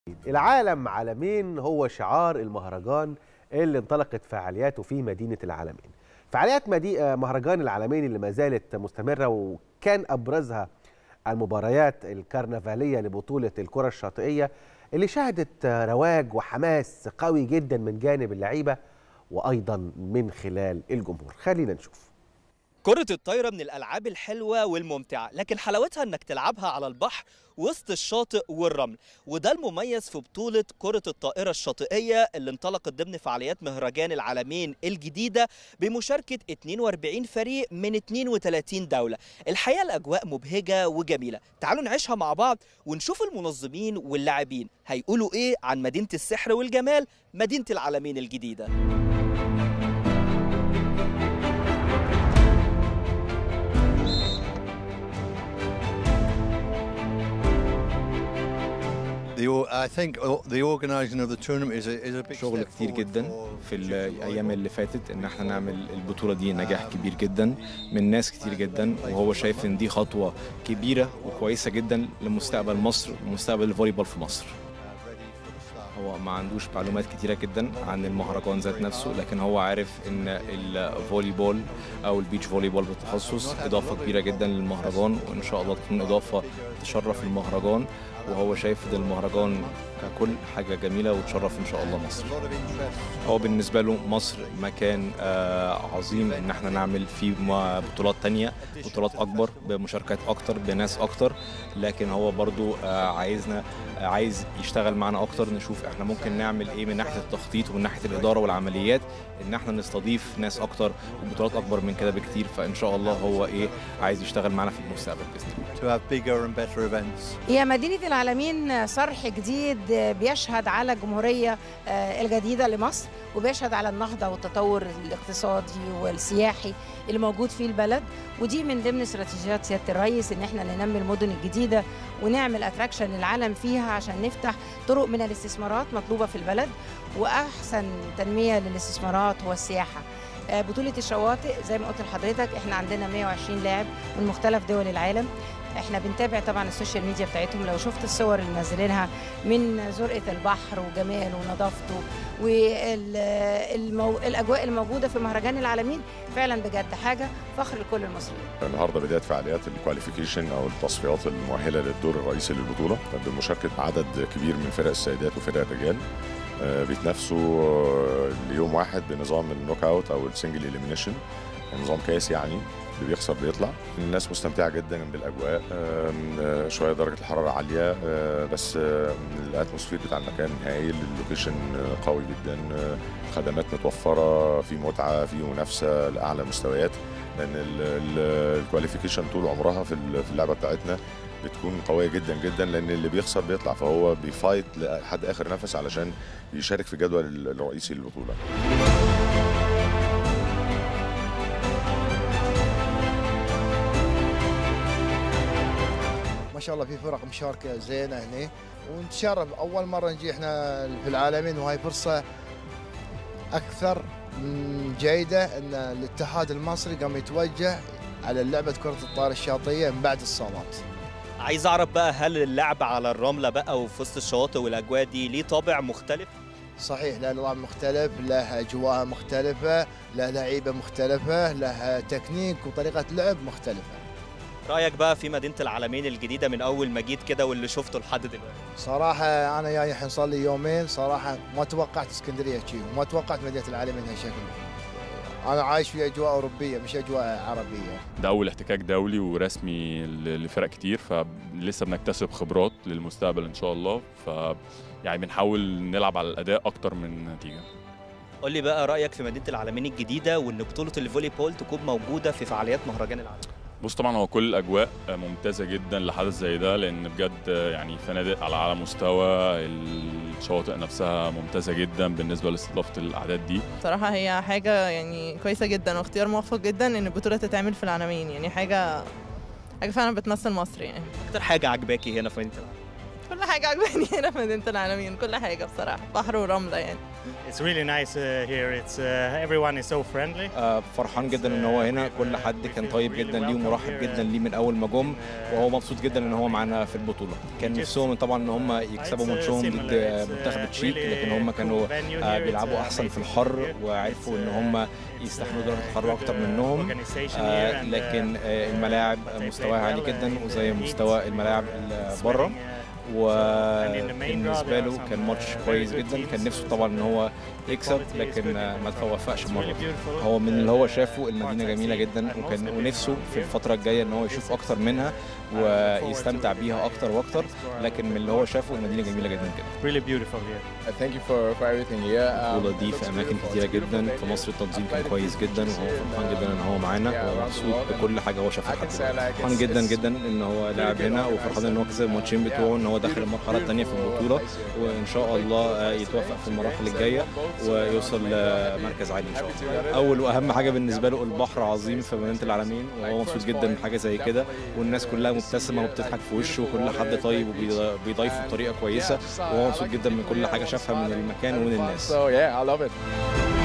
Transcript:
العالم عالمين هو شعار المهرجان اللي انطلقت فعالياته في مدينة العالمين فعاليات مدي... آه، مهرجان العالمين اللي ما زالت مستمرة وكان أبرزها المباريات الكرنفالية لبطولة الكرة الشاطئية اللي شهدت آه، رواج وحماس قوي جدا من جانب اللعيبة وأيضا من خلال الجمهور خلينا نشوف كرة الطايرة من الألعاب الحلوة والممتعة لكن حلاوتها إنك تلعبها على البحر وسط الشاطئ والرمل وده المميز في بطولة كرة الطائرة الشاطئية اللي انطلقت ضمن فعاليات مهرجان العالمين الجديدة بمشاركة 42 فريق من 32 دولة الحقيقة الأجواء مبهجة وجميلة تعالوا نعيشها مع بعض ونشوف المنظمين واللاعبين هيقولوا إيه عن مدينة السحر والجمال مدينة العالمين الجديدة The, or- I think o- the organising of the tournament is a, is a big شغل step كتير forward جدا for في future الايام volleyball. اللي فاتت ان احنا نعمل البطوله دي نجاح كبير جدا من ناس كتير جدا وهو شايف ان دي خطوه كبيره وكويسه جدا لمستقبل مصر ومستقبل الفولي بول في مصر هو ما عندوش معلومات كتيره جدا عن المهرجان ذات نفسه لكن هو عارف ان الفولي بول او البيتش فولي بول بالتخصص اضافه كبيره جدا للمهرجان وان شاء الله تكون اضافه تشرف المهرجان وهو شايف ان المهرجان ككل حاجه جميله وتشرف ان شاء الله مصر A lot of interest. هو بالنسبة له مصر مكان آه، عظيم ان احنا نعمل فيه م- بطولات تانية بطولات اكبر بمشاركات اكتر بناس اكتر لكن هو برضو آه، عايزنا آه، عايز يشتغل معنا اكتر نشوف احنا ممكن نعمل ايه من ناحية التخطيط ومن ناحية الادارة والعمليات ان احنا نستضيف ناس اكتر وبطولات اكبر من كده بكتير فان شاء الله هو ايه عايز يشتغل معنا في المستقبل باذن الله To have bigger and better events. هي مدينة العالمين صرح جديد بيشهد على الجمهورية آه، الجديدة لمصر وبيشهد على النهضة والتطور الاقتصادي والسياحي اللي موجود في البلد ودي من ضمن استراتيجيات سيادة الرئيس ان احنا ننمي المدن الجديدة ونعمل اتراكشن للعالم فيها عشان نفتح طرق من الاستثمارات مطلوبة في البلد واحسن تنمية للاستثمارات هو السياحة آه، بطولة الشواطئ زي ما قلت لحضرتك احنا عندنا 120 لاعب من مختلف دول العالم احنا بنتابع طبعا السوشيال ميديا بتاعتهم لو شفت الصور اللي منزلينها من زرقه البحر وجماله ونظافته والاجواء الموجوده في مهرجان العالمين فعلا بجد حاجه فخر لكل المصريين النهارده بدايه فعاليات الكواليفيكيشن او التصفيات المؤهله للدور الرئيسي للبطوله بمشاركه عدد كبير من فرق السيدات وفرق الرجال آه، بيتنافسوا آه، ليوم واحد بنظام النوك اوت او السنجل اليمينيشن نظام كاس يعني اللي بيخسر بيطلع الناس مستمتعه جدا بالاجواء آم، آه، شويه درجه الحراره عاليه آه، بس آه، الاتموسفير بتاع المكان هايل اللوكيشن آه، قوي جدا آه، خدمات متوفره في متعه في منافسه لاعلى مستويات لان الكواليفيكيشن طول عمرها في ال- في اللعبه بتاعتنا بتكون قويه جدا جدا لان اللي بيخسر بيطلع فهو بيفايت لحد اخر نفس علشان يشارك في الجدول الرئيسي للبطوله ما شاء الله في فرق مشاركه زينه هنا ونتشرف اول مره نجي احنا في العالمين وهاي فرصه اكثر من جيده ان الاتحاد المصري قام يتوجه على لعبه كره الطائره الشاطئيه من بعد الصالات عايز أعرف بقى هل اللعب على الرملة بقى وفي وسط الشواطئ والأجواء دي ليه طابع مختلف؟ صحيح له نظام مختلف له اجواء مختلفه له لعيبه مختلفه له تكنيك وطريقه لعب مختلفه رأيك بقى في مدينة العالمين الجديدة من أول ما جيت كده واللي شفته لحد دلوقتي؟ صراحه انا جاي الحين صار لي يومين صراحه ما توقعت اسكندريه شي وما توقعت مدينه العالمين هالشكل انا عايش في اجواء اوروبيه مش اجواء عربيه ده أول احتكاك دولي ورسمي ل- لفرق كتير فلسه بنكتسب خبرات للمستقبل إن شاء الله ف يعني بنحاول نلعب على الأداء أكتر من النتيجة قول لي بقى رأيك في مدينة العالمين الجديدة وإن بطولة الفولي بول تكون موجودة في فعاليات مهرجان العالمين بص طبعا هو كل الأجواء ممتازة جدا لحدث زي ده لأن بجد يعني فنادق على أعلى مستوى الشواطئ نفسها ممتازة جدا بالنسبة لاستضافة الأعداد دي صراحة هي حاجة يعني كويسة جدا واختيار موفق جدا ان البطولة تتعمل في العالمين يعني حاجة حاجة فعلا بتمثل مصر يعني أكتر حاجة عجباكي هنا في مدينة العالمين؟ كل حاجه عجباني هنا في مدينه العالمين كل حاجه بصراحه بحر ورمله يعني It's really nice uh, here. It's uh, everyone is so friendly. آه، فرحان جدا ان هو هنا كل حد كان طيب جدا ليه ومرحب جدا ليه من اول ما جم وهو مبسوط جدا ان هو معانا في البطوله كان نفسهم طبعا ان هم يكسبوا ماتشهم ضد منتخب تشيك لكن هم كانوا آه، بيلعبوا احسن في الحر وعرفوا ان هم يستحملوا درجه الحراره اكتر منهم آه، لكن آه، الملاعب مستواها عالي جدا وزي مستوى الملاعب اللي بره وبالنسبه له كان ماتش كويس جدا كان نفسه طبعا ان هو يكسب لكن آه، ما توفقش المره دي. هو من اللي هو شافه المدينه جميله جدا وكان ونفسه في الفتره الجايه ان هو يشوف اكتر منها ويستمتع بيها اكتر واكتر لكن من اللي هو شافه المدينه جميله جدا جدا Really beautiful here. Thank you for, for everything here. Um, البطوله دي في اماكن كتيره جدا في مصر التنظيم كان كويس جدا وهو فرحان جدا ان هو معانا ومبسوط بكل حاجه هو شافها لحد دلوقتي فرحان جدا جدا ان هو لاعب هنا وفرحان ان هو كسب الماتشين بتوعه ان هو دخل المرحله الثانيه في البطوله وان شاء الله آه، يتوفق في المراحل الجايه ويوصل لمركز عالي ان شاء الله اول واهم حاجه بالنسبه له البحر عظيم في مدينه العالمين وهو مبسوط جدا بحاجه زي كده والناس كلها مبتسمه وبتضحك في وشه وكل حد طيب وبيضيفه بطريقه كويسه وهو مبسوط جدا من كل حاجه شافها من المكان ومن الناس So yeah, I love it.